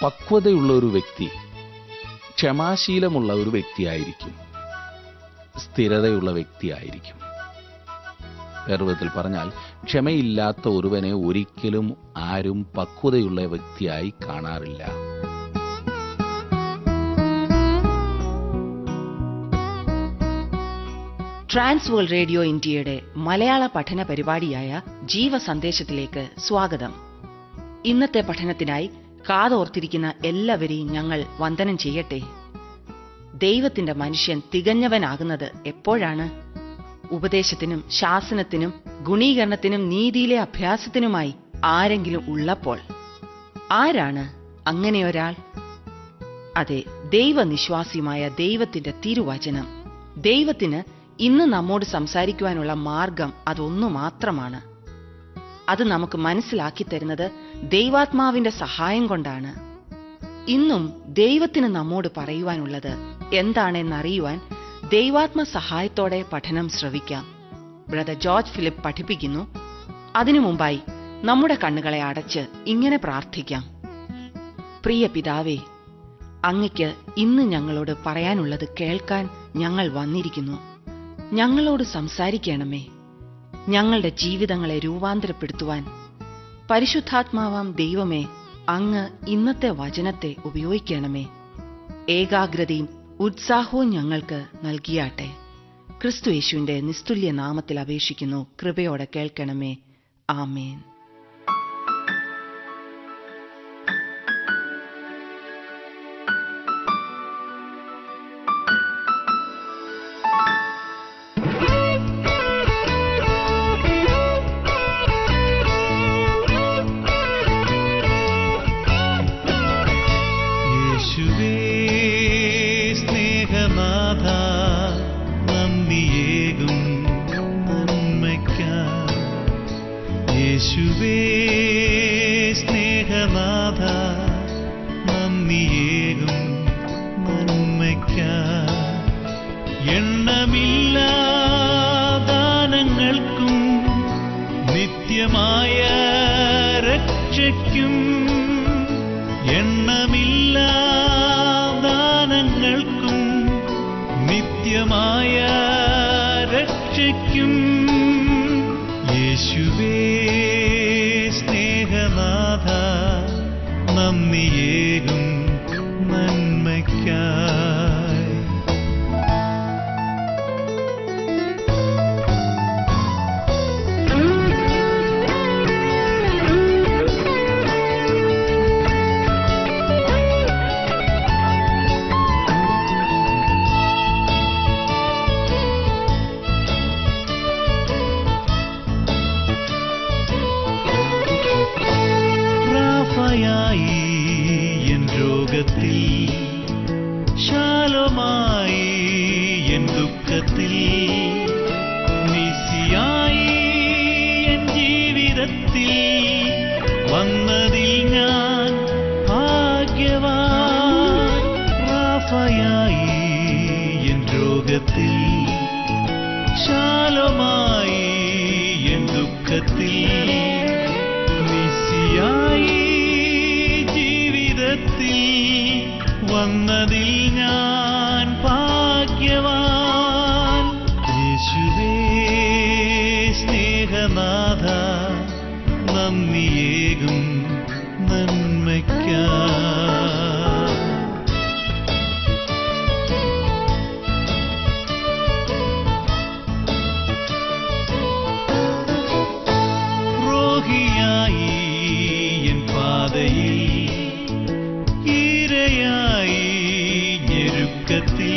പക്വതയുള്ള ഒരു വ്യക്തി ക്ഷമാശീലമുള്ള ഒരു വ്യക്തിയായിരിക്കും സ്ഥിരതയുള്ള വ്യക്തിയായിരിക്കും വേറെ വിധത്തിൽ പറഞ്ഞാൽ ക്ഷമയില്ലാത്ത ഒരുവനെ ഒരിക്കലും ആരും പക്വതയുള്ള വ്യക്തിയായി കാണാറില്ല ട്രാൻസ് വേൾഡ് റേഡിയോ ഇന്ത്യയുടെ മലയാള പഠന പരിപാടിയായ ജീവ സന്ദേശത്തിലേക്ക് സ്വാഗതം ഇന്നത്തെ പഠനത്തിനായി കാതോർത്തിരിക്കുന്ന എല്ലാവരെയും ഞങ്ങൾ വന്ദനം ചെയ്യട്ടെ ദൈവത്തിന്റെ മനുഷ്യൻ തികഞ്ഞവനാകുന്നത് എപ്പോഴാണ് ഉപദേശത്തിനും ശാസനത്തിനും ഗുണീകരണത്തിനും നീതിയിലെ അഭ്യാസത്തിനുമായി ആരെങ്കിലും ഉള്ളപ്പോൾ ആരാണ് അങ്ങനെയൊരാൾ അതെ ദൈവനിശ്വാസിയുമായ ദൈവത്തിന്റെ തിരുവചനം ദൈവത്തിന് ഇന്ന് നമ്മോട് സംസാരിക്കുവാനുള്ള മാർഗം അതൊന്നു മാത്രമാണ് അത് നമുക്ക് മനസ്സിലാക്കി തരുന്നത് ദൈവാത്മാവിന്റെ സഹായം കൊണ്ടാണ് ഇന്നും ദൈവത്തിന് നമ്മോട് പറയുവാനുള്ളത് എന്താണെന്നറിയുവാൻ ദൈവാത്മ സഹായത്തോടെ പഠനം ശ്രവിക്കാം ബ്രദർ ജോർജ് ഫിലിപ്പ് പഠിപ്പിക്കുന്നു അതിനു മുമ്പായി നമ്മുടെ കണ്ണുകളെ അടച്ച് ഇങ്ങനെ പ്രാർത്ഥിക്കാം പ്രിയ പിതാവേ അങ്ങയ്ക്ക് ഇന്ന് ഞങ്ങളോട് പറയാനുള്ളത് കേൾക്കാൻ ഞങ്ങൾ വന്നിരിക്കുന്നു ഞങ്ങളോട് സംസാരിക്കണമേ ഞങ്ങളുടെ ജീവിതങ്ങളെ രൂപാന്തരപ്പെടുത്തുവാൻ പരിശുദ്ധാത്മാവാം ദൈവമേ അങ്ങ് ഇന്നത്തെ വചനത്തെ ഉപയോഗിക്കണമേ ഏകാഗ്രതയും ഉത്സാഹവും ഞങ്ങൾക്ക് നൽകിയാട്ടെ ക്രിസ്തു യേശുവിന്റെ നിസ്തുല്യ നാമത്തിൽ അപേക്ഷിക്കുന്നു കൃപയോടെ കേൾക്കണമേ ആമേൻ യേശുവേ സ്നേഹനാഥ നന്ദിയേകും നന്മയ്ക്കായി യേശുവേ സ്നേഹനാഥ നന്ദിയേകും നന്മയ്ക്കായി എണ്ണമില്ല ദാനങ്ങൾക്കും നിത്യമായ രക്ഷയ്ക്കും എണ്ണമില്ല ദാനങ്ങൾക്കും നിത്യമായ രക്ഷയ്ക്കും യേശുവേ സ്നേഹനാഥ നന്ദിയേകും നന്മയ്ക്കായി റാഫയായി എൻ രോഗത്തിൽ ശാലമായി എൻ ദുഃഖത്തിൽ നിസിയായി എൻ ജീവിതത്തിൽ വന്നതിൽ ഞാൻ ഭാഗ്യവാൻ റാഫയായി എൻ രോഗത്തിൽ ശാലമായി എൻ ദുഃഖത്തിൽ നിസിയായി ജീവിതത്തിൽ വന്നതിൽ ഞാൻ ഭാഗ്യവാൻ യേശുവേ സ്നേഹനാഥ നന്ദിയേകും നന്മയ്ക്കാ രോഗിയായി എൻ പാതയിൽ ഈരയായി ഞെരുക്കത്തിൽ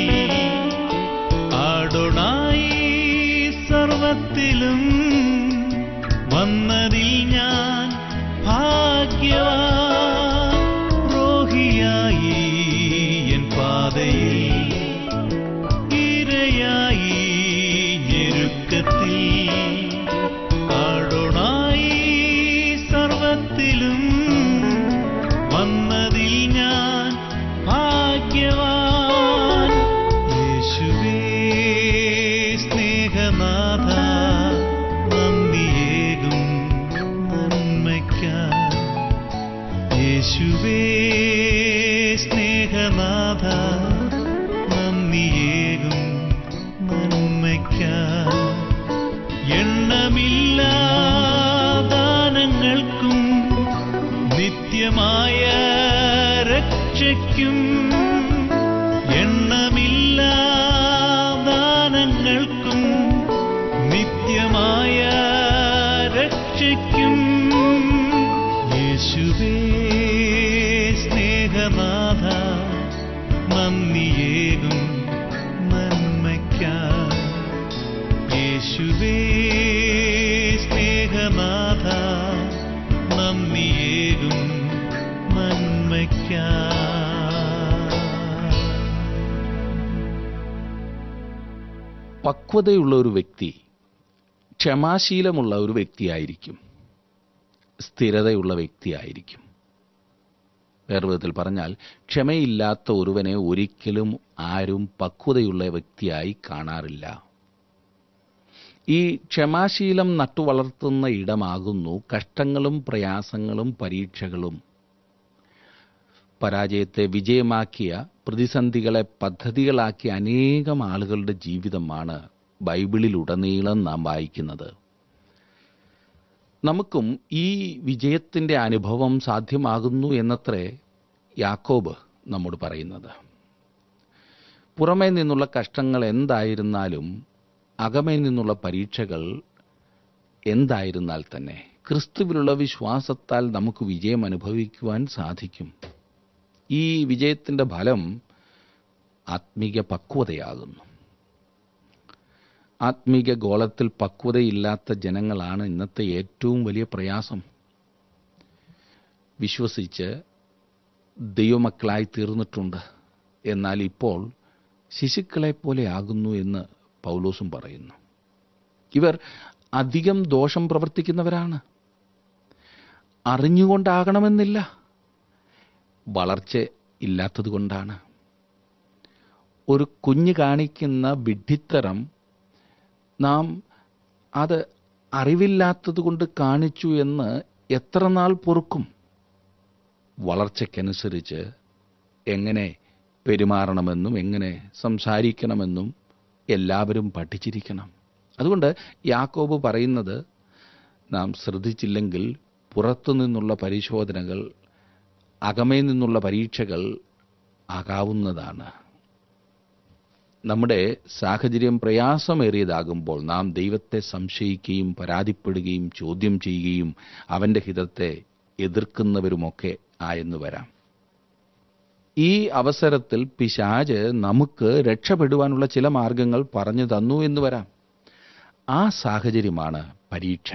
ആടൊണായി സർവത്തിലും വന്നതിൽ ഞാൻ ഭാഗ്യവാൻ രോഗിയായി എൻ പാതയിൽ ഇരയായി ഞെരുക്കത്തിൽ ആടൊണായി സർവത്തിലും വന്നതിൽ ഞാൻ ഭാഗ്യവാൻ യേശുവേ സ്നേഹനാഥ നന്ദിയേകും നന്മയ്ക്കായി എണ്ണമില്ലാ ദാനങ്ങൾക്കും നിത്യമായ രക്ഷയ്ക്കും എണ്ണമില്ലാ ദാനങ്ങൾക്കും നിത്യമായ രക്ഷയ്ക്കും യേശുവേ സ്നേഹനാഥ നന്ദിയേകും നന്മയ്ക്കായി യേശുവേ സ്നേഹനാഥ നന്ദിയേകും നന്മയ്ക്കായി പക്വതയുള്ള ഒരു വ്യക്തി ക്ഷമാശീലമുള്ള ഒരു വ്യക്തിയായിരിക്കും സ്ഥിരതയുള്ള വ്യക്തിയായിരിക്കും വേറെ വിധത്തിൽ പറഞ്ഞാൽ ക്ഷമയില്ലാത്ത ഒരുവനെ ഒരിക്കലും ആരും പക്വതയുള്ള വ്യക്തിയായി കാണാറില്ല ഈ ക്ഷമാശീലം നട്ടുവളർത്തുന്ന ഇടമാകുന്നു കഷ്ടങ്ങളും പ്രയാസങ്ങളും പരീക്ഷകളും പരാജയത്തെ വിജയമാക്കിയ പ്രതിസന്ധികളെ പദ്ധതികളാക്കിയ അനേകം ആളുകളുടെ ജീവിതമാണ് ബൈബിളിലുടനീളം നാം വായിക്കുന്നത് നമുക്കും ഈ വിജയത്തിന്റെ അനുഭവം സാധ്യമാകുന്നു എന്നത്രേ യാക്കോബ് നമ്മോട് പറയുന്നത് പുറമേ നിന്നുള്ള കഷ്ടങ്ങൾ എന്തായിരുന്നാലും അകമേ നിന്നുള്ള പരീക്ഷകൾ എന്തായിരുന്നാൽ തന്നെ ക്രിസ്തുവിലുള്ള വിശ്വാസത്താൽ നമുക്ക് വിജയം അനുഭവിക്കുവാൻ സാധിക്കും ഈ വിജയത്തിന്റെ ഫലം ആത്മീക പക്വതയാകുന്നു ആത്മീക ഗോളത്തിൽ പക്വതയില്ലാത്ത ജനങ്ങളാണ് ഇന്നത്തെ ഏറ്റവും വലിയ പ്രയാസം വിശ്വസിച്ച് ദൈവമക്കളായി തീർന്നിട്ടുണ്ട് എന്നാൽ ഇപ്പോൾ ശിശുക്കളെ പോലെ ആകുന്നു എന്ന് പൗലോസും പറയുന്നു ഇവർ അധികം ദോഷം പ്രവർത്തിക്കുന്നവരാണ് അറിഞ്ഞുകൊണ്ടാകണമെന്നില്ല വളർച്ച ഇല്ലാത്തതുകൊണ്ടാണ് ഒരു കുഞ്ഞ് കാണിക്കുന്ന വിഡ്ഢിത്തരം നാം അത് അറിവില്ലാത്തതുകൊണ്ട് കാണിച്ചു എന്ന് എത്ര നാൾ പൊറുക്കും വളർച്ചയ്ക്കനുസരിച്ച് എങ്ങനെ പെരുമാറണമെന്നും എങ്ങനെ സംസാരിക്കണമെന്നും എല്ലാവരും പഠിച്ചിരിക്കണം അതുകൊണ്ട് യാക്കോബ് പറയുന്നത് നാം ശ്രദ്ധിച്ചില്ലെങ്കിൽ പുറത്തു നിന്നുള്ള പരിശോധനകൾ അകമേ നിന്നുള്ള പരീക്ഷകൾ ആകാവുന്നതാണ് നമ്മുടെ സാഹചര്യം പ്രയാസമേറിയതാകുമ്പോൾ നാം ദൈവത്തെ സംശയിക്കുകയും പരാതിപ്പെടുകയും ചോദ്യം ചെയ്യുകയും അവന്റെ ഹിതത്തെ എതിർക്കുന്നവരുമൊക്കെ ആയെന്ന് വരാം ഈ അവസരത്തിൽ പിശാജ് നമുക്ക് രക്ഷപ്പെടുവാനുള്ള ചില മാർഗങ്ങൾ പറഞ്ഞു തന്നു എന്ന് വരാം ആ സാഹചര്യമാണ് പരീക്ഷ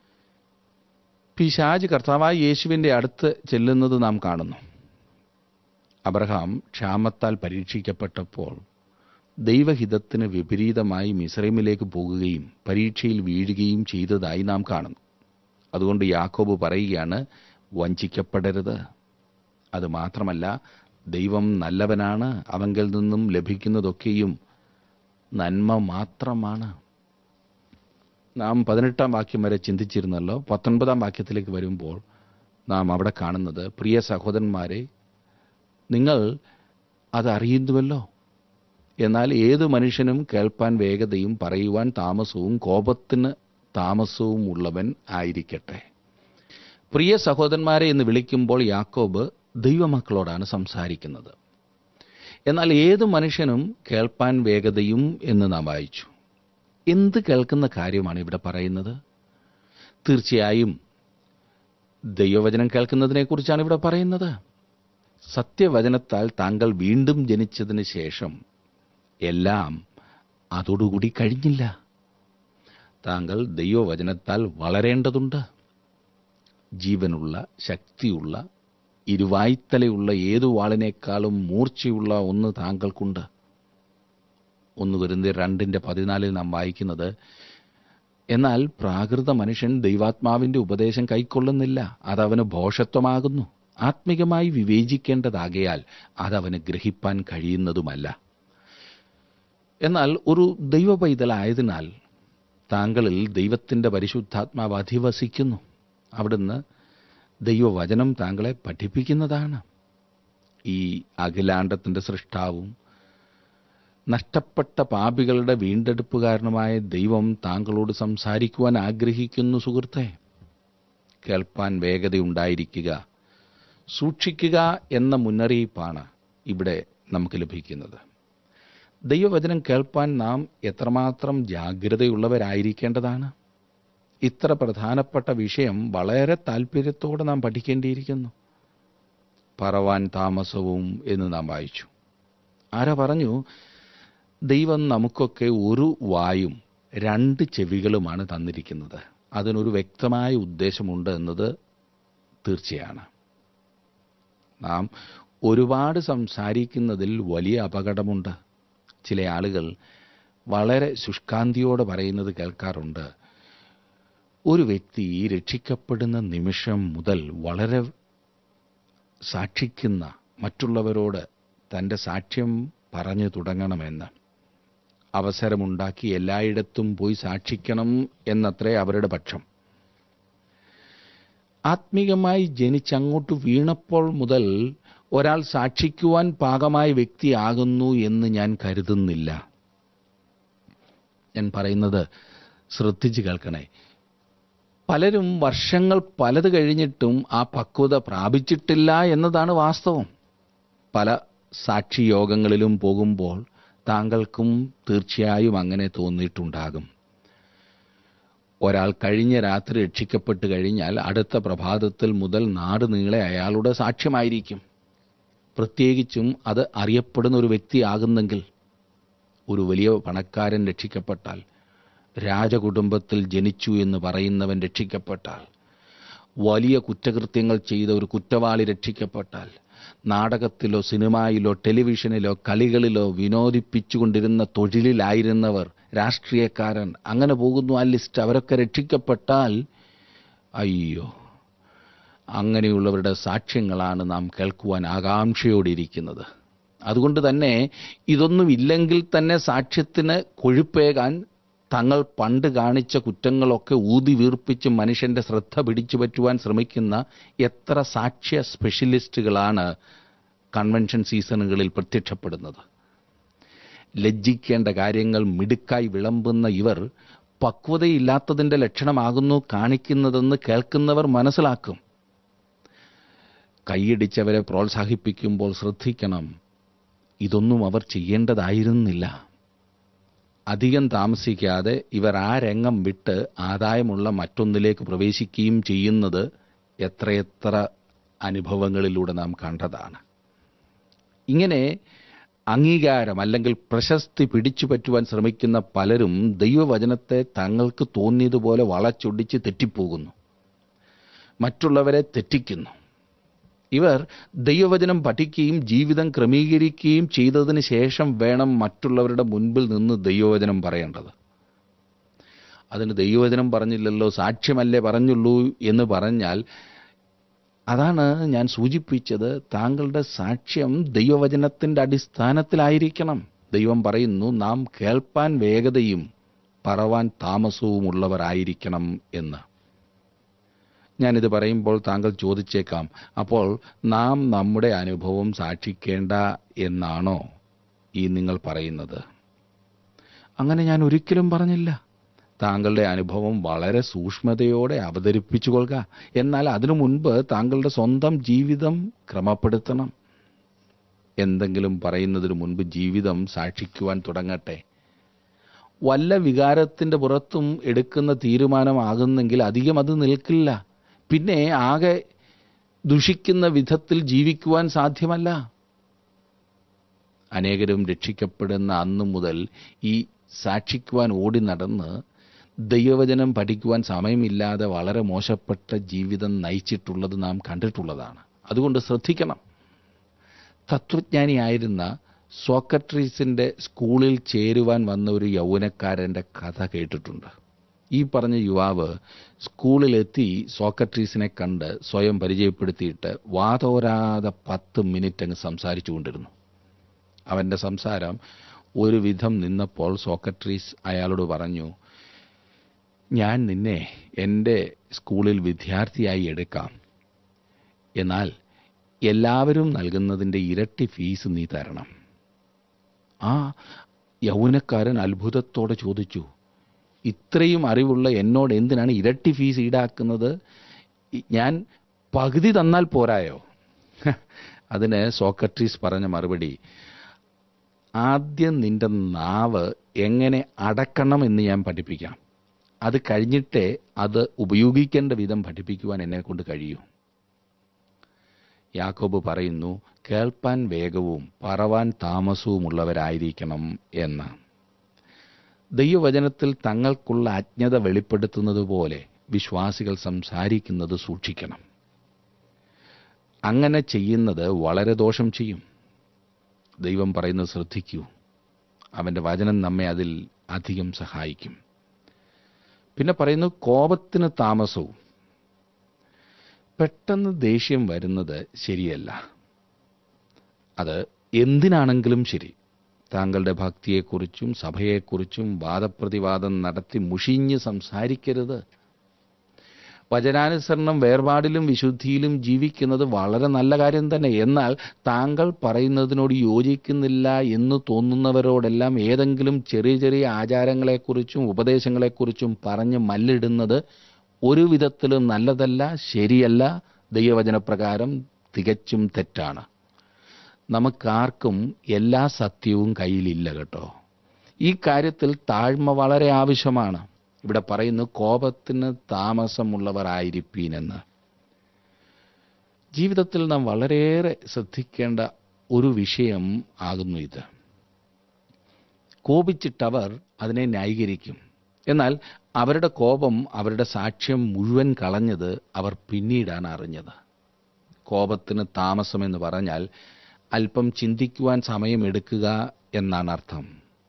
പിശാജ് കർത്താവായ യേശുവിന്റെ അടുത്ത് ചെല്ലുന്നത് നാം കാണുന്നു അബ്രഹാം ക്ഷാമത്താൽ പരീക്ഷിക്കപ്പെട്ടപ്പോൾ ദൈവഹിതത്തിന് വിപരീതമായി മിസ്രൈമിലേക്ക് പോകുകയും പരീക്ഷയിൽ വീഴുകയും ചെയ്തതായി നാം കാണുന്നു അതുകൊണ്ട് യാക്കോബ് പറയുകയാണ് വഞ്ചിക്കപ്പെടരുത് അത് മാത്രമല്ല ദൈവം നല്ലവനാണ് അവങ്കിൽ നിന്നും ലഭിക്കുന്നതൊക്കെയും നന്മ മാത്രമാണ് നാം പതിനെട്ടാം വാക്യം വരെ ചിന്തിച്ചിരുന്നല്ലോ പത്തൊൻപതാം വാക്യത്തിലേക്ക് വരുമ്പോൾ നാം അവിടെ കാണുന്നത് പ്രിയ സഹോദരന്മാരെ നിങ്ങൾ അതറിയുന്നുവല്ലോ എന്നാൽ ഏതു മനുഷ്യനും കേൾപ്പാൻ വേഗതയും പറയുവാൻ താമസവും കോപത്തിന് താമസവും ഉള്ളവൻ ആയിരിക്കട്ടെ പ്രിയ സഹോദരന്മാരെ എന്ന് വിളിക്കുമ്പോൾ യാക്കോബ് ദൈവമക്കളോടാണ് സംസാരിക്കുന്നത് എന്നാൽ ഏതു മനുഷ്യനും കേൾപ്പാൻ വേഗതയും എന്ന് നാം വായിച്ചു എന്ത് കേൾക്കുന്ന കാര്യമാണ് ഇവിടെ പറയുന്നത് തീർച്ചയായും ദൈവവചനം കേൾക്കുന്നതിനെക്കുറിച്ചാണ് ഇവിടെ പറയുന്നത് സത്യവചനത്താൽ താങ്കൾ വീണ്ടും ജനിച്ചതിന് ശേഷം എല്ലാം അതോടുകൂടി കഴിഞ്ഞില്ല താങ്കൾ ദൈവവചനത്താൽ വളരേണ്ടതുണ്ട് ജീവനുള്ള ശക്തിയുള്ള ഇരുവായ്ത്തലയുള്ള ഏതു വാളിനേക്കാളും മൂർച്ചയുള്ള ഒന്ന് താങ്കൾക്കുണ്ട് ഒന്ന് വരുന്ന രണ്ടിന്റെ പതിനാലിൽ നാം വായിക്കുന്നത് എന്നാൽ പ്രാകൃത മനുഷ്യൻ ദൈവാത്മാവിന്റെ ഉപദേശം കൈക്കൊള്ളുന്നില്ല അതവന് ഭോഷത്വമാകുന്നു ആത്മികമായി വിവേചിക്കേണ്ടതാകയാൽ അതവന് ഗ്രഹിപ്പാൻ കഴിയുന്നതുമല്ല എന്നാൽ ഒരു ദൈവ പൈതലായതിനാൽ താങ്കളിൽ ദൈവത്തിന്റെ പരിശുദ്ധാത്മാവ് അധിവസിക്കുന്നു അവിടുന്ന് ദൈവവചനം താങ്കളെ പഠിപ്പിക്കുന്നതാണ് ഈ അഖിലാണ്ടത്തിന്റെ സൃഷ്ടാവും നഷ്ടപ്പെട്ട പാപികളുടെ വീണ്ടെടുപ്പുകാരനുമായ ദൈവം താങ്കളോട് സംസാരിക്കുവാൻ ആഗ്രഹിക്കുന്നു സുഹൃത്തെ കേൾപ്പാൻ വേഗതയുണ്ടായിരിക്കുക സൂക്ഷിക്കുക എന്ന മുന്നറിയിപ്പാണ് ഇവിടെ നമുക്ക് ലഭിക്കുന്നത് ദൈവവചനം കേൾപ്പാൻ നാം എത്രമാത്രം ജാഗ്രതയുള്ളവരായിരിക്കേണ്ടതാണ് ഇത്ര പ്രധാനപ്പെട്ട വിഷയം വളരെ താല്പര്യത്തോടെ നാം പഠിക്കേണ്ടിയിരിക്കുന്നു പറവാൻ താമസവും എന്ന് നാം വായിച്ചു ആരാ പറഞ്ഞു ദൈവം നമുക്കൊക്കെ ഒരു വായും രണ്ട് ചെവികളുമാണ് തന്നിരിക്കുന്നത് അതിനൊരു വ്യക്തമായ ഉദ്ദേശമുണ്ട് എന്നത് തീർച്ചയാണ് നാം ഒരുപാട് സംസാരിക്കുന്നതിൽ വലിയ അപകടമുണ്ട് ചില ആളുകൾ വളരെ ശുഷ്കാന്തിയോടെ പറയുന്നത് കേൾക്കാറുണ്ട് ഒരു വ്യക്തി രക്ഷിക്കപ്പെടുന്ന നിമിഷം മുതൽ വളരെ സാക്ഷിക്കുന്ന മറ്റുള്ളവരോട് തൻ്റെ സാക്ഷ്യം പറഞ്ഞു തുടങ്ങണമെന്ന് അവസരമുണ്ടാക്കി എല്ലായിടത്തും പോയി സാക്ഷിക്കണം എന്നത്രേ അവരുടെ പക്ഷം ആത്മീകമായി ജനിച്ചങ്ങോട്ട് വീണപ്പോൾ മുതൽ ഒരാൾ സാക്ഷിക്കുവാൻ പാകമായ വ്യക്തിയാകുന്നു എന്ന് ഞാൻ കരുതുന്നില്ല ഞാൻ പറയുന്നത് ശ്രദ്ധിച്ചു കേൾക്കണേ പലരും വർഷങ്ങൾ പലത് കഴിഞ്ഞിട്ടും ആ പക്വത പ്രാപിച്ചിട്ടില്ല എന്നതാണ് വാസ്തവം പല സാക്ഷിയോഗങ്ങളിലും പോകുമ്പോൾ താങ്കൾക്കും തീർച്ചയായും അങ്ങനെ തോന്നിയിട്ടുണ്ടാകും ഒരാൾ കഴിഞ്ഞ രാത്രി രക്ഷിക്കപ്പെട്ട് കഴിഞ്ഞാൽ അടുത്ത പ്രഭാതത്തിൽ മുതൽ നാട് നീളെ അയാളുടെ സാക്ഷ്യമായിരിക്കും പ്രത്യേകിച്ചും അത് അറിയപ്പെടുന്ന ഒരു വ്യക്തിയാകുന്നെങ്കിൽ ഒരു വലിയ പണക്കാരൻ രക്ഷിക്കപ്പെട്ടാൽ രാജകുടുംബത്തിൽ ജനിച്ചു എന്ന് പറയുന്നവൻ രക്ഷിക്കപ്പെട്ടാൽ വലിയ കുറ്റകൃത്യങ്ങൾ ചെയ്ത ഒരു കുറ്റവാളി രക്ഷിക്കപ്പെട്ടാൽ നാടകത്തിലോ സിനിമയിലോ ടെലിവിഷനിലോ കളികളിലോ വിനോദിപ്പിച്ചുകൊണ്ടിരുന്ന തൊഴിലിലായിരുന്നവർ രാഷ്ട്രീയക്കാരൻ അങ്ങനെ പോകുന്നു ആ ലിസ്റ്റ് അവരൊക്കെ രക്ഷിക്കപ്പെട്ടാൽ അയ്യോ അങ്ങനെയുള്ളവരുടെ സാക്ഷ്യങ്ങളാണ് നാം കേൾക്കുവാൻ ആകാംക്ഷയോടിരിക്കുന്നത് അതുകൊണ്ട് തന്നെ ഇതൊന്നും ഇല്ലെങ്കിൽ തന്നെ സാക്ഷ്യത്തിന് കൊഴുപ്പേകാൻ തങ്ങൾ പണ്ട് കാണിച്ച കുറ്റങ്ങളൊക്കെ ഊതി വീർപ്പിച്ച് മനുഷ്യന്റെ ശ്രദ്ധ പിടിച്ചു പറ്റുവാൻ ശ്രമിക്കുന്ന എത്ര സാക്ഷ്യ സ്പെഷ്യലിസ്റ്റുകളാണ് കൺവെൻഷൻ സീസണുകളിൽ പ്രത്യക്ഷപ്പെടുന്നത് ലജ്ജിക്കേണ്ട കാര്യങ്ങൾ മിടുക്കായി വിളമ്പുന്ന ഇവർ പക്വതയില്ലാത്തതിന്റെ ലക്ഷണമാകുന്നു കാണിക്കുന്നതെന്ന് കേൾക്കുന്നവർ മനസ്സിലാക്കും കൈയടിച്ചവരെ പ്രോത്സാഹിപ്പിക്കുമ്പോൾ ശ്രദ്ധിക്കണം ഇതൊന്നും അവർ ചെയ്യേണ്ടതായിരുന്നില്ല അധികം താമസിക്കാതെ ഇവർ ആ രംഗം വിട്ട് ആദായമുള്ള മറ്റൊന്നിലേക്ക് പ്രവേശിക്കുകയും ചെയ്യുന്നത് എത്രയെത്ര അനുഭവങ്ങളിലൂടെ നാം കണ്ടതാണ് ഇങ്ങനെ അംഗീകാരം അല്ലെങ്കിൽ പ്രശസ്തി പിടിച്ചു പറ്റുവാൻ ശ്രമിക്കുന്ന പലരും ദൈവവചനത്തെ തങ്ങൾക്ക് തോന്നിയതുപോലെ വളച്ചൊടിച്ച് തെറ്റിപ്പോകുന്നു മറ്റുള്ളവരെ തെറ്റിക്കുന്നു ഇവർ ദൈവവചനം പഠിക്കുകയും ജീവിതം ക്രമീകരിക്കുകയും ചെയ്തതിന് ശേഷം വേണം മറ്റുള്ളവരുടെ മുൻപിൽ നിന്ന് ദൈവവചനം പറയേണ്ടത് അതിന് ദൈവവചനം പറഞ്ഞില്ലല്ലോ സാക്ഷ്യമല്ലേ പറഞ്ഞുള്ളൂ എന്ന് പറഞ്ഞാൽ അതാണ് ഞാൻ സൂചിപ്പിച്ചത് താങ്കളുടെ സാക്ഷ്യം ദൈവവചനത്തിന്റെ അടിസ്ഥാനത്തിലായിരിക്കണം ദൈവം പറയുന്നു നാം കേൾപ്പാൻ വേഗതയും പറവാൻ താമസവുമുള്ളവരായിരിക്കണം എന്ന് ഞാനിത് പറയുമ്പോൾ താങ്കൾ ചോദിച്ചേക്കാം അപ്പോൾ നാം നമ്മുടെ അനുഭവം സാക്ഷിക്കേണ്ട എന്നാണോ ഈ നിങ്ങൾ പറയുന്നത് അങ്ങനെ ഞാൻ ഒരിക്കലും പറഞ്ഞില്ല താങ്കളുടെ അനുഭവം വളരെ സൂക്ഷ്മതയോടെ അവതരിപ്പിച്ചു കൊള്ളുക എന്നാൽ അതിനു മുൻപ് താങ്കളുടെ സ്വന്തം ജീവിതം ക്രമപ്പെടുത്തണം എന്തെങ്കിലും പറയുന്നതിന് മുൻപ് ജീവിതം സാക്ഷിക്കുവാൻ തുടങ്ങട്ടെ വല്ല വികാരത്തിന്റെ പുറത്തും എടുക്കുന്ന തീരുമാനമാകുന്നെങ്കിൽ അധികം അത് നിൽക്കില്ല പിന്നെ ആകെ ദുഷിക്കുന്ന വിധത്തിൽ ജീവിക്കുവാൻ സാധ്യമല്ല അനേകരും രക്ഷിക്കപ്പെടുന്ന അന്നു മുതൽ ഈ സാക്ഷിക്കുവാൻ ഓടി നടന്ന് ദൈവവചനം പഠിക്കുവാൻ സമയമില്ലാതെ വളരെ മോശപ്പെട്ട ജീവിതം നയിച്ചിട്ടുള്ളത് നാം കണ്ടിട്ടുള്ളതാണ് അതുകൊണ്ട് ശ്രദ്ധിക്കണം തത്വജ്ഞാനിയായിരുന്ന സോക്രട്ടീസിന്റെ സ്കൂളിൽ ചേരുവാൻ വന്ന ഒരു യൗവനക്കാരന്റെ കഥ കേട്ടിട്ടുണ്ട് ഈ പറഞ്ഞ യുവാവ് സ്കൂളിലെത്തി സോക്രട്ടീസിനെ കണ്ട് സ്വയം പരിചയപ്പെടുത്തിയിട്ട് വാതോരാതെ പത്ത് മിനിറ്റ് അങ്ങ് സംസാരിച്ചു കൊണ്ടിരുന്നു അവന്റെ സംസാരം ഒരു വിധം നിന്നപ്പോൾ സോക്രട്ടീസ് അയാളോട് പറഞ്ഞു ഞാൻ നിന്നെ എൻ്റെ സ്കൂളിൽ വിദ്യാർത്ഥിയായി എടുക്കാം എന്നാൽ എല്ലാവരും നൽകുന്നതിൻ്റെ ഇരട്ടി ഫീസ് നീ തരണം ആ യൗവനക്കാരൻ അത്ഭുതത്തോടെ ചോദിച്ചു ഇത്രയും അറിവുള്ള എന്നോട് എന്തിനാണ് ഇരട്ടി ഫീസ് ഈടാക്കുന്നത് ഇ- ഞാൻ പകുതി തന്നാൽ പോരായോ അതിന് സോക്രട്ടീസ് പറഞ്ഞ മറുപടി ആദ്യം നിന്റെ നാവ് എങ്ങനെ അടക്കണം എന്ന് ഞാൻ പഠിപ്പിക്കാം അത് കഴിഞ്ഞിട്ടേ അത് ഉപയോഗിക്കേണ്ട വിധം പഠിപ്പിക്കുവാൻ എന്നെ കൊണ്ട് കഴിയൂ യാക്കോബ് പറയുന്നു കേൾപ്പാൻ വേഗവും പറവാൻ താമസവുമുള്ളവരായിരിക്കണം എന്ന് ദൈവവചനത്തിൽ തങ്ങൾക്കുള്ള അജ്ഞത വെളിപ്പെടുത്തുന്നത് പോലെ വിശ്വാസികൾ സംസാരിക്കുന്നത് സൂക്ഷിക്കണം അങ്ങനെ ചെയ്യുന്നത് വളരെ ദോഷം ചെയ്യും ദൈവം പറയുന്നത് ശ്രദ്ധിക്കൂ അവൻ്റെ വചനം നമ്മെ അതിൽ അധികം സഹായിക്കും പിന്നെ പറയുന്നു കോപത്തിന് താമസവും പെട്ടെന്ന് ദേഷ്യം വരുന്നത് ശരിയല്ല അത് എന്തിനാണെങ്കിലും ശരി താങ്കളുടെ ഭക്തിയെക്കുറിച്ചും സഭയെക്കുറിച്ചും വാദപ്രതിവാദം നടത്തി മുഷിഞ്ഞ് സംസാരിക്കരുത് വചനാനുസരണം വേർപാടിലും വിശുദ്ധിയിലും ജീവിക്കുന്നത് വളരെ നല്ല കാര്യം തന്നെ എന്നാൽ താങ്കൾ പറയുന്നതിനോട് യോജിക്കുന്നില്ല എന്ന് തോന്നുന്നവരോടെല്ലാം ഏതെങ്കിലും ചെറിയ ചെറിയ ആചാരങ്ങളെക്കുറിച്ചും ഉപദേശങ്ങളെക്കുറിച്ചും പറഞ്ഞ് മല്ലിടുന്നത് ഒരു വിധത്തിലും നല്ലതല്ല ശരിയല്ല ദൈവവചനപ്രകാരം തികച്ചും തെറ്റാണ് നമുക്കാർക്കും എല്ലാ സത്യവും കയ്യിലില്ല കേട്ടോ ഈ കാര്യത്തിൽ താഴ്മ വളരെ ആവശ്യമാണ് ഇവിടെ പറയുന്നു കോപത്തിന് താമസമുള്ളവരായിരിപ്പീനെന്ന് ജീവിതത്തിൽ നാം വളരെയേറെ ശ്രദ്ധിക്കേണ്ട ഒരു വിഷയം ആകുന്നു ഇത് കോപിച്ചിട്ടവർ അതിനെ ന്യായീകരിക്കും എന്നാൽ അവരുടെ കോപം അവരുടെ സാക്ഷ്യം മുഴുവൻ കളഞ്ഞത് അവർ പിന്നീടാണ് അറിഞ്ഞത് കോപത്തിന് താമസമെന്ന് പറഞ്ഞാൽ അല്പം ചിന്തിക്കുവാൻ സമയമെടുക്കുക എന്നാണ് അർത്ഥം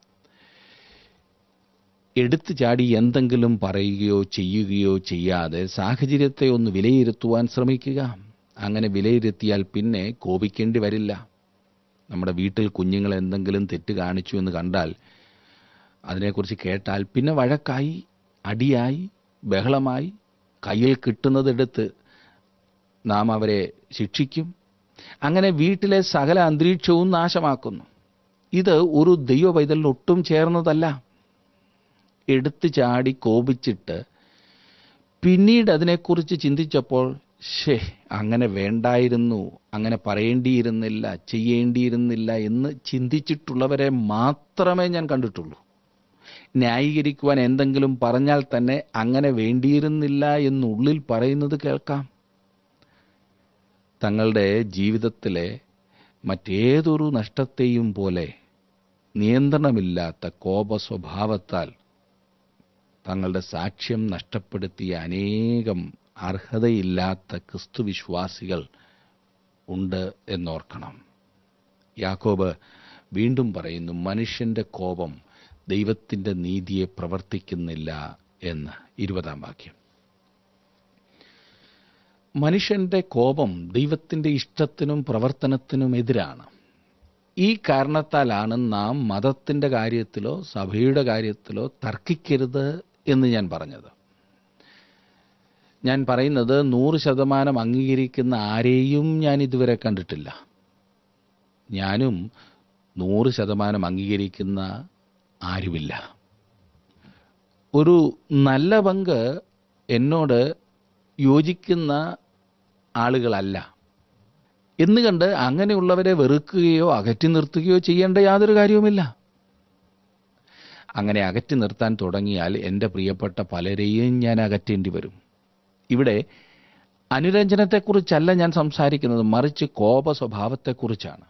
എടുത്തു ചാടി എന്തെങ്കിലും പറയുകയോ ചെയ്യുകയോ ചെയ്യാതെ സാഹചര്യത്തെ ഒന്ന് വിലയിരുത്തുവാൻ ശ്രമിക്കുക അങ്ങനെ വിലയിരുത്തിയാൽ പിന്നെ കോപിക്കേണ്ടി വരില്ല നമ്മുടെ വീട്ടിൽ കുഞ്ഞുങ്ങൾ എന്തെങ്കിലും തെറ്റ് കാണിച്ചു എന്ന് കണ്ടാൽ അതിനെക്കുറിച്ച് കേട്ടാൽ പിന്നെ വഴക്കായി അടിയായി ബഹളമായി കയ്യിൽ കിട്ടുന്നതെടുത്ത് നാം അവരെ ശിക്ഷിക്കും അങ്ങനെ വീട്ടിലെ സകല അന്തരീക്ഷവും നാശമാക്കുന്നു ഇത് ഒരു ദൈവ പൈതലിന് ഒട്ടും ചേർന്നതല്ല എടുത്തു ചാടി കോപിച്ചിട്ട് പിന്നീട് അതിനെക്കുറിച്ച് ചിന്തിച്ചപ്പോൾ ഷേ അങ്ങനെ വേണ്ടായിരുന്നു അങ്ങനെ പറയേണ്ടിയിരുന്നില്ല ചെയ്യേണ്ടിയിരുന്നില്ല എന്ന് ചിന്തിച്ചിട്ടുള്ളവരെ മാത്രമേ ഞാൻ കണ്ടിട്ടുള്ളൂ ന്യായീകരിക്കുവാൻ എന്തെങ്കിലും പറഞ്ഞാൽ തന്നെ അങ്ങനെ വേണ്ടിയിരുന്നില്ല എന്നുള്ളിൽ പറയുന്നത് കേൾക്കാം തങ്ങളുടെ ജീവിതത്തിലെ മറ്റേതൊരു നഷ്ടത്തെയും പോലെ നിയന്ത്രണമില്ലാത്ത കോപ സ്വഭാവത്താൽ തങ്ങളുടെ സാക്ഷ്യം നഷ്ടപ്പെടുത്തിയ അനേകം അർഹതയില്ലാത്ത ക്രിസ്തുവിശ്വാസികൾ ഉണ്ട് എന്നോർക്കണം യാക്കോബ് വീണ്ടും പറയുന്നു മനുഷ്യന്റെ കോപം ദൈവത്തിൻ്റെ നീതിയെ പ്രവർത്തിക്കുന്നില്ല എന്ന് ഇരുപതാം വാക്യം മനുഷ്യന്റെ കോപം ദൈവത്തിൻ്റെ ഇഷ്ടത്തിനും പ്രവർത്തനത്തിനും എതിരാണ് ഈ കാരണത്താലാണ് നാം മതത്തിൻ്റെ കാര്യത്തിലോ സഭയുടെ കാര്യത്തിലോ തർക്കിക്കരുത് എന്ന് ഞാൻ പറഞ്ഞത് ഞാൻ പറയുന്നത് നൂറ് ശതമാനം അംഗീകരിക്കുന്ന ആരെയും ഞാൻ ഇതുവരെ കണ്ടിട്ടില്ല ഞാനും നൂറ് ശതമാനം അംഗീകരിക്കുന്ന ആരുമില്ല ഒരു നല്ല പങ്ക് എന്നോട് യോജിക്കുന്ന ആളുകളല്ല എന്ന് കണ്ട് അങ്ങനെയുള്ളവരെ വെറുക്കുകയോ അകറ്റി നിർത്തുകയോ ചെയ്യേണ്ട യാതൊരു കാര്യവുമില്ല അങ്ങനെ അകറ്റി നിർത്താൻ തുടങ്ങിയാൽ എൻ്റെ പ്രിയപ്പെട്ട പലരെയും ഞാൻ അകറ്റേണ്ടി വരും ഇവിടെ അനുരഞ്ജനത്തെക്കുറിച്ചല്ല ഞാൻ സംസാരിക്കുന്നത് മറിച്ച് കോപ സ്വഭാവത്തെക്കുറിച്ചാണ്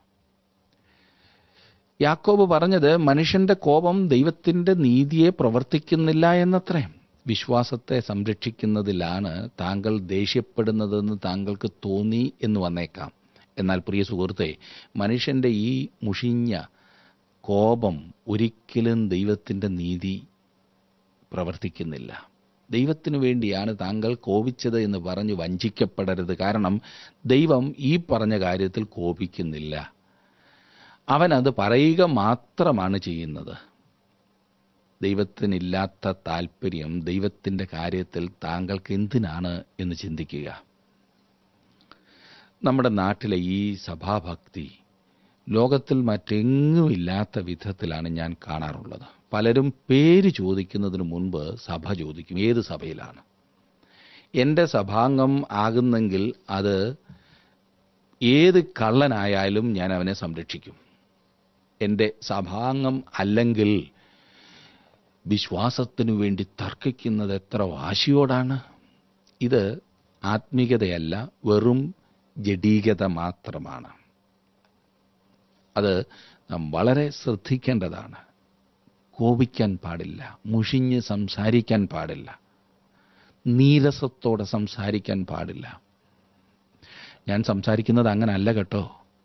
യാക്കോബ് പറഞ്ഞത് മനുഷ്യന്റെ കോപം ദൈവത്തിന്റെ നീതിയെ പ്രവർത്തിക്കുന്നില്ല എന്നത്രേ വിശ്വാസത്തെ സംരക്ഷിക്കുന്നതിലാണ് താങ്കൾ ദേഷ്യപ്പെടുന്നതെന്ന് താങ്കൾക്ക് തോന്നി എന്ന് വന്നേക്കാം എന്നാൽ പ്രിയ സുഹൃത്തെ മനുഷ്യന്റെ ഈ മുഷിഞ്ഞ കോപം ഒരിക്കലും ദൈവത്തിൻ്റെ നീതി പ്രവർത്തിക്കുന്നില്ല ദൈവത്തിനു വേണ്ടിയാണ് താങ്കൾ കോപിച്ചത് എന്ന് പറഞ്ഞ് വഞ്ചിക്കപ്പെടരുത് കാരണം ദൈവം ഈ പറഞ്ഞ കാര്യത്തിൽ കോപിക്കുന്നില്ല അവൻ അത് പറയുക മാത്രമാണ് ചെയ്യുന്നത് ദൈവത്തിനില്ലാത്ത താല്പര്യം ദൈവത്തിൻ്റെ കാര്യത്തിൽ താങ്കൾക്ക് എന്തിനാണ് എന്ന് ചിന്തിക്കുക നമ്മുടെ നാട്ടിലെ ഈ സഭാഭക്തി ലോകത്തിൽ മറ്റെങ്ങും ഇല്ലാത്ത വിധത്തിലാണ് ഞാൻ കാണാറുള്ളത് പലരും പേര് ചോദിക്കുന്നതിന് മുൻപ് സഭ ചോദിക്കും ഏത് സഭയിലാണ് എൻ്റെ സഭാംഗം ആകുന്നെങ്കിൽ അത് ഏത് കള്ളനായാലും ഞാൻ അവനെ സംരക്ഷിക്കും എൻ്റെ സഭാംഗം അല്ലെങ്കിൽ വിശ്വാസത്തിനു വേണ്ടി തർക്കിക്കുന്നത് എത്ര വാശിയോടാണ് ഇത് ആത്മീകതയല്ല വെറും ജഡീകത മാത്രമാണ് അത് നാം വളരെ ശ്രദ്ധിക്കേണ്ടതാണ് കോപിക്കാൻ പാടില്ല മുഷിഞ്ഞ് സംസാരിക്കാൻ പാടില്ല നീരസത്തോടെ സംസാരിക്കാൻ പാടില്ല ഞാൻ സംസാരിക്കുന്നത് അങ്ങനല്ല കേട്ടോ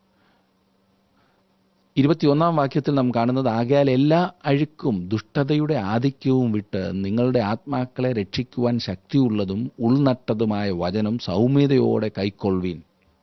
ഇരുപത്തിയൊന്നാം വാക്യത്തിൽ നാം കാണുന്നത് ആകയാൽ എല്ലാ അഴുക്കും ദുഷ്ടതയുടെ ആധിക്യവും വിട്ട് നിങ്ങളുടെ ആത്മാക്കളെ രക്ഷിക്കുവാൻ ശക്തിയുള്ളതും ഉൾനട്ടതുമായ വചനം സൗമ്യതയോടെ കൈക്കൊള്ളുവീൻ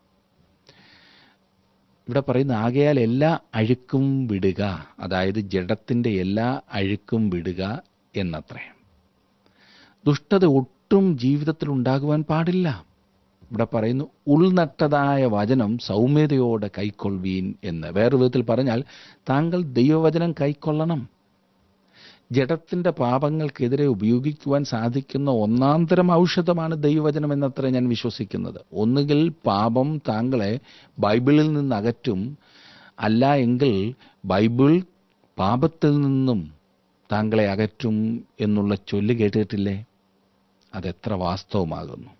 ഇവിടെ പറയുന്ന ആകയാൽ എല്ലാ അഴുക്കും വിടുക അതായത് ജഡത്തിൻ്റെ എല്ലാ അഴുക്കും വിടുക എന്നത്രേ ദുഷ്ടത ഒട്ടും ജീവിതത്തിൽ ഉണ്ടാകുവാൻ പാടില്ല ഇവിടെ പറയുന്നു ഉൾനട്ടതായ വചനം സൗമ്യതയോടെ കൈക്കൊള്ളുവീൻ എന്ന് വേറെ വിധത്തിൽ പറഞ്ഞാൽ താങ്കൾ ദൈവവചനം കൈക്കൊള്ളണം ജഡത്തിന്റെ പാപങ്ങൾക്കെതിരെ ഉപയോഗിക്കുവാൻ സാധിക്കുന്ന ഒന്നാന്തരം ഔഷധമാണ് ദൈവവചനം എന്നത്ര ഞാൻ വിശ്വസിക്കുന്നത് ഒന്നുകിൽ പാപം താങ്കളെ ബൈബിളിൽ നിന്ന് അകറ്റും അല്ല എങ്കിൽ ബൈബിൾ പാപത്തിൽ നിന്നും താങ്കളെ അകറ്റും എന്നുള്ള ചൊല്ല് കേട്ടിട്ടില്ലേ അതെത്ര വാസ്തവമാകുന്നു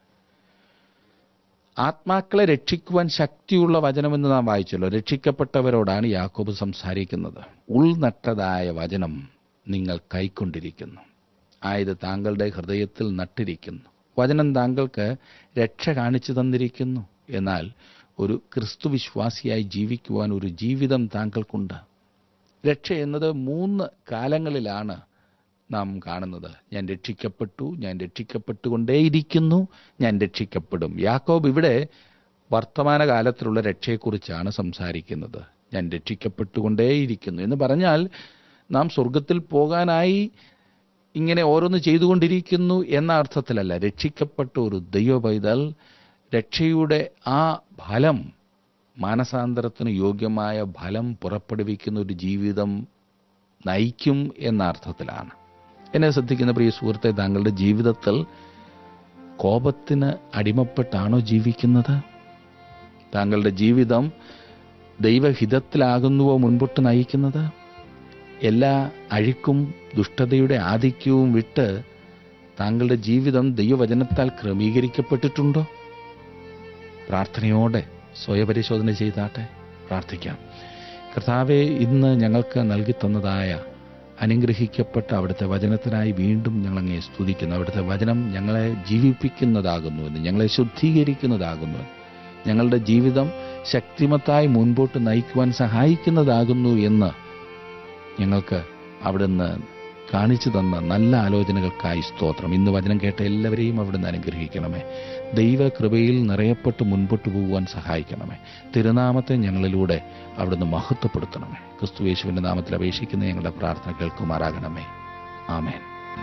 ആത്മാക്കളെ രക്ഷിക്കുവാൻ ശക്തിയുള്ള വചനമെന്ന് നാം വായിച്ചല്ലോ രക്ഷിക്കപ്പെട്ടവരോടാണ് യാക്കോബ് സംസാരിക്കുന്നത് ഉൾനട്ടതായ വചനം നിങ്ങൾ കൈക്കൊണ്ടിരിക്കുന്നു ആയത് താങ്കളുടെ ഹൃദയത്തിൽ നട്ടിരിക്കുന്നു വചനം താങ്കൾക്ക് രക്ഷ കാണിച്ചു തന്നിരിക്കുന്നു എന്നാൽ ഒരു ക്രിസ്തുവിശ്വാസിയായി ജീവിക്കുവാൻ ഒരു ജീവിതം താങ്കൾക്കുണ്ട് രക്ഷ എന്നത് മൂന്ന് കാലങ്ങളിലാണ് നാം കാണുന്നത് ഞാൻ രക്ഷിക്കപ്പെട്ടു ഞാൻ രക്ഷിക്കപ്പെട്ടുകൊണ്ടേയിരിക്കുന്നു ഞാൻ രക്ഷിക്കപ്പെടും യാക്കോബ് ഇവിടെ വർത്തമാനകാലത്തിലുള്ള രക്ഷയെക്കുറിച്ചാണ് സംസാരിക്കുന്നത് ഞാൻ രക്ഷിക്കപ്പെട്ടുകൊണ്ടേയിരിക്കുന്നു എന്ന് പറഞ്ഞാൽ നാം സ്വർഗത്തിൽ പോകാനായി ഇങ്ങനെ ഓരോന്ന് ചെയ്തുകൊണ്ടിരിക്കുന്നു എന്ന അർത്ഥത്തിലല്ല രക്ഷിക്കപ്പെട്ട ഒരു ദൈവ പൈതൽ രക്ഷയുടെ ആ ഫലം മാനസാന്തരത്തിന് യോഗ്യമായ ഫലം പുറപ്പെടുവിക്കുന്ന ഒരു ജീവിതം നയിക്കും എന്ന അർത്ഥത്തിലാണ് എന്നെ ശ്രദ്ധിക്കുന്ന പ്രിയ സുഹൃത്തെ താങ്കളുടെ ജീവിതത്തിൽ കോപത്തിന് അടിമപ്പെട്ടാണോ ജീവിക്കുന്നത് താങ്കളുടെ ജീവിതം ദൈവഹിതത്തിലാകുന്നുവോ മുൻപോട്ട് നയിക്കുന്നത് എല്ലാ അഴുക്കും ദുഷ്ടതയുടെ ആധിക്യവും വിട്ട് താങ്കളുടെ ജീവിതം ദൈവവചനത്താൽ ക്രമീകരിക്കപ്പെട്ടിട്ടുണ്ടോ പ്രാർത്ഥനയോടെ സ്വയപരിശോധന ചെയ്താട്ടെ പ്രാർത്ഥിക്കാം കർത്താവെ ഇന്ന് ഞങ്ങൾക്ക് നൽകി തന്നതായ അനുഗ്രഹിക്കപ്പെട്ട അവിടുത്തെ വചനത്തിനായി വീണ്ടും ഞങ്ങളങ്ങെ സ്തുതിക്കുന്നു അവിടുത്തെ വചനം ഞങ്ങളെ ജീവിപ്പിക്കുന്നതാകുന്നുവെന്ന് ഞങ്ങളെ ശുദ്ധീകരിക്കുന്നതാകുന്നു ഞങ്ങളുടെ ജീവിതം ശക്തിമത്തായി മുൻപോട്ട് നയിക്കുവാൻ സഹായിക്കുന്നതാകുന്നു എന്ന് ഞങ്ങൾക്ക് അവിടുന്ന് കാണിച്ചു തന്ന നല്ല ആലോചനകൾക്കായി സ്തോത്രം ഇന്ന് വചനം കേട്ട എല്ലാവരെയും അവിടുന്ന് അനുഗ്രഹിക്കണമേ ദൈവകൃപയിൽ നിറയപ്പെട്ട് മുൻപോട്ട് പോകുവാൻ സഹായിക്കണമേ തിരുനാമത്തെ ഞങ്ങളിലൂടെ അവിടുന്ന് മഹത്വപ്പെടുത്തണമേ ക്രിസ്തു യേശുവിന്റെ നാമത്തിൽ അപേക്ഷിക്കുന്ന ഞങ്ങളുടെ പ്രാർത്ഥന കേൾക്കുമാറാകണമേ ആമേൻ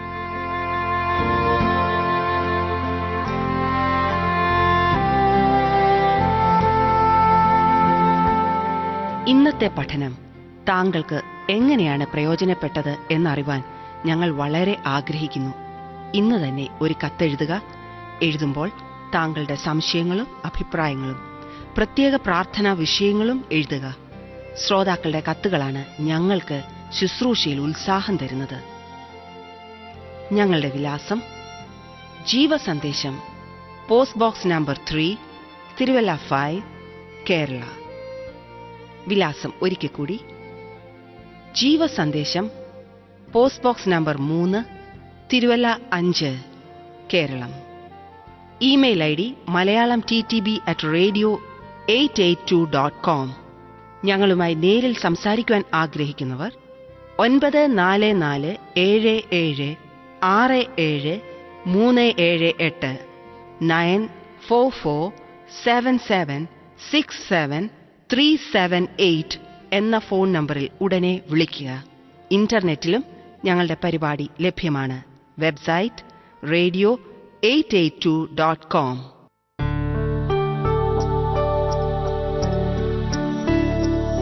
ഇന്നത്തെ പഠനം താങ്കൾക്ക് എങ്ങനെയാണ് പ്രയോജനപ്പെട്ടത് എന്നറിവാൻ ഞങ്ങൾ വളരെ ആഗ്രഹിക്കുന്നു ഇന്ന് തന്നെ ഒരു കത്തെഴുതുക എഴുതുമ്പോൾ താങ്കളുടെ സംശയങ്ങളും അഭിപ്രായങ്ങളും പ്രത്യേക പ്രാർത്ഥനാ വിഷയങ്ങളും എഴുതുക ശ്രോതാക്കളുടെ കത്തുകളാണ് ഞങ്ങൾക്ക് ശുശ്രൂഷയിൽ ഉത്സാഹം തരുന്നത് ഞങ്ങളുടെ വിലാസം Jeevasandesham post box number three Thiruvalla five Kerala വിലാസം ഒരിക്കൽ കൂടി ജീവസന്ദേശം പോസ്റ്റ് ബോക്സ് നമ്പർ മൂന്ന് തിരുവല്ല അഞ്ച് Keralam email I D Malayalam T T B at radio eight eight two dot com ഞങ്ങളുമായി നേരിൽ സംസാരിക്കുവാൻ ആഗ്രഹിക്കുന്നവർ ഒൻപത് നാല് നാല് ഏഴ് ഏഴ് ആറ് ഏഴ് മൂന്ന് ഏഴ് എട്ട് nine four four seven seven six seven three seven eight എന്ന ഫോൺ നമ്പറിൽ ഉടനെ വിളിക്കുക ഇന്റർനെറ്റിലും ഞങ്ങളുടെ പരിപാടി ലഭ്യമാണ് website radio eight eight two dot com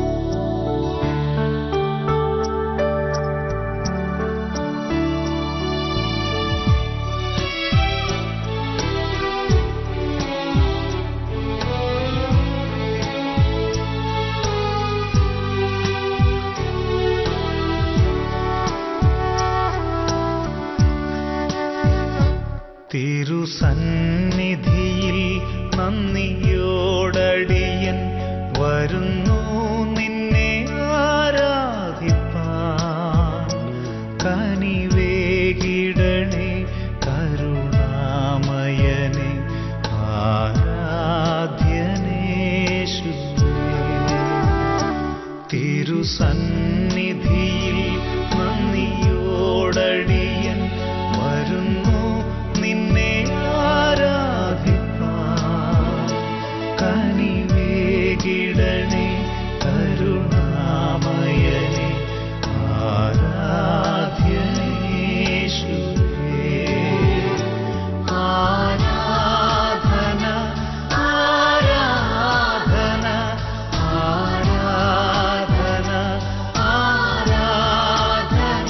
തിരുസന്നിധിയിൽ നന്ദിയോടടിയൻ വരുന്നു നിന്നെ ആരാധിപ്പാൻ കനിവേകിടണേ കരുണാമയനെ ആരാധ്യനേശുവേ തിരുസന്നിധിയിൽ നന്ദിയോടടിയൻ വരുന്നു നിന്നെ ആരാധിപ്പാൻ കനിവേകിടണേ കരുണാമയനെ ആരാധ്യനേശുവേ ആരാധന ആരാധന ആരാധന ആരാധന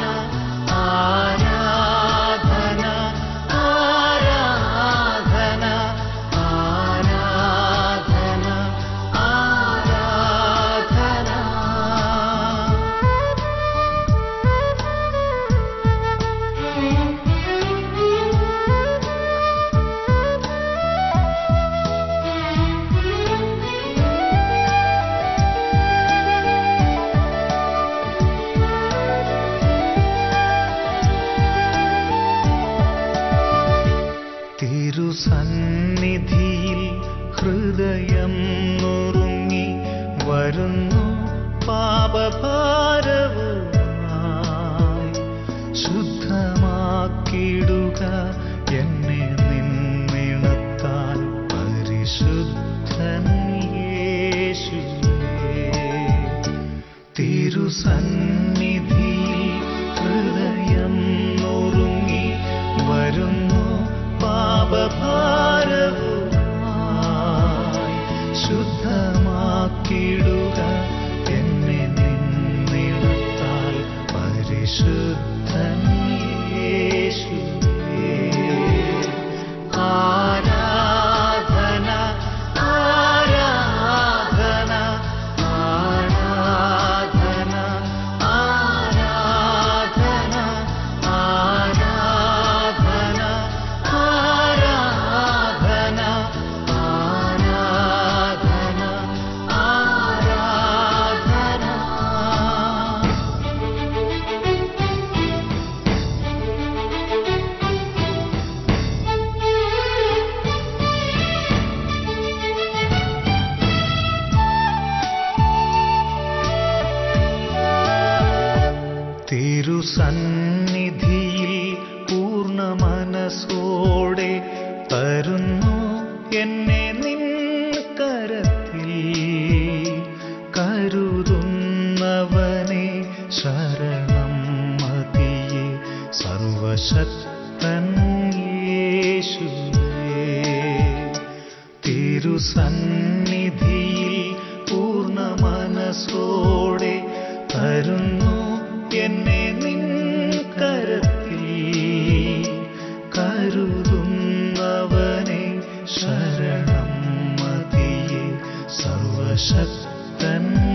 ആരാധന ആരാധന ആരാധന ആരാധന തിരുസന്നിധിയിൽ ഹൃദയം നുറുങ്ങി വരുന്നു പാപഭാരവുമായി ശുദ്ധമാക്കിടുക എന്നെ നിന്നിണത്താൽ പരിശുദ്ധൻ യേശുവേ തിരുസന്നിധിയിൽ ഹൃദയം നുറുങ്ങി വരുന്നു പാപഭാരവുമായി ശുദ്ധമാക്കിടുക എന്നെ നിന്നിടത്താൽ പരിശുദ്ധൻ യേശുവേ ആരാധന ആരാധന ആരാധന ആരാധന ആരാധന ആരാധന ആരാധന ആരാധന തിരുസന്നിധിയിൽ പൂർണ്ണ മനസ്സോടെ തരുന്നു എന്നെ നിൻ കരത്തിൽ കരുതുന്നവനെ ശരണം മതിയെ സർവശക്തൻ യേശുവേ തിരുസന്നിധിയിൽ പൂർണ്ണ മനസ്സോടെ തരുന്നു എന്നെ നിൻ കരത്തിൽ കരുതുന്നവനെ ശരണം മതിയെ സർവശക്തൻ